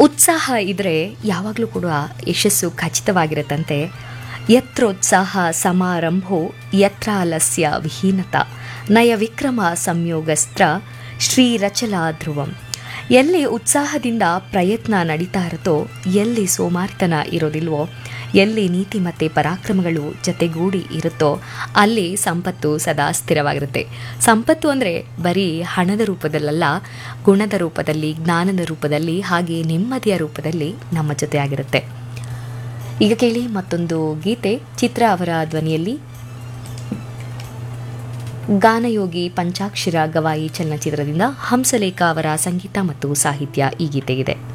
ಉತ್ಸಾಹ ಇದ್ರೆ ಯಾವಾಗಲೂ ಕೂಡ ಯಶಸ್ಸು ಖಚಿತವಾಗಿರುತ್ತಂತೆ ಯತ್ರೋತ್ಸಾಹ ಸಮಾರಂಭೋ ಯತ್ರಾಲಸ್ಯ ವಿಹೀನತ ನಯ ವಿಕ್ರಮ ಸಂಯೋಗಸ್ತ್ರ ಶ್ರೀರಚಲಾ ಧ್ರುವಂ ಎಲ್ಲಿ ಉತ್ಸಾಹದಿಂದ ಪ್ರಯತ್ನ ನಡೀತಾ ಇರುತ್ತೋ ಎಲ್ಲಿ ಸೋಮಾರಿತನ ಇರೋದಿಲ್ವೋ ಎಲ್ಲಿ ನೀತಿ ಮತ್ತು ಪರಾಕ್ರಮಗಳು ಜತೆಗೂಡಿ ಇರುತ್ತೋ ಅಲ್ಲಿ ಸಂಪತ್ತು ಸದಾ ಸ್ಥಿರವಾಗಿರುತ್ತೆ ಸಂಪತ್ತು ಅಂದರೆ ಬರೀ ಹಣದ ರೂಪದಲ್ಲಲ್ಲ ಗುಣದ ರೂಪದಲ್ಲಿ ಜ್ಞಾನದ ರೂಪದಲ್ಲಿ ಹಾಗೆ ನೆಮ್ಮದಿಯ ರೂಪದಲ್ಲಿ ನಮ್ಮ ಜೊತೆಯಾಗಿರುತ್ತೆ ಈಗ ಕೇಳಿ ಮತ್ತೊಂದು ಗೀತೆ ಚಿತ್ರ ಅವರ ಧ್ವನಿಯಲ್ಲಿ ಗಾನಯೋಗಿ ಪಂಚಾಕ್ಷರ ಗವಾಯಿ ಚಲನಚಿತ್ರದಿಂದ ಹಂಸಲೇಖ ಅವರ ಸಂಗೀತ ಮತ್ತು ಸಾಹಿತ್ಯ ಈ ಗೀತೆಗಿದೆ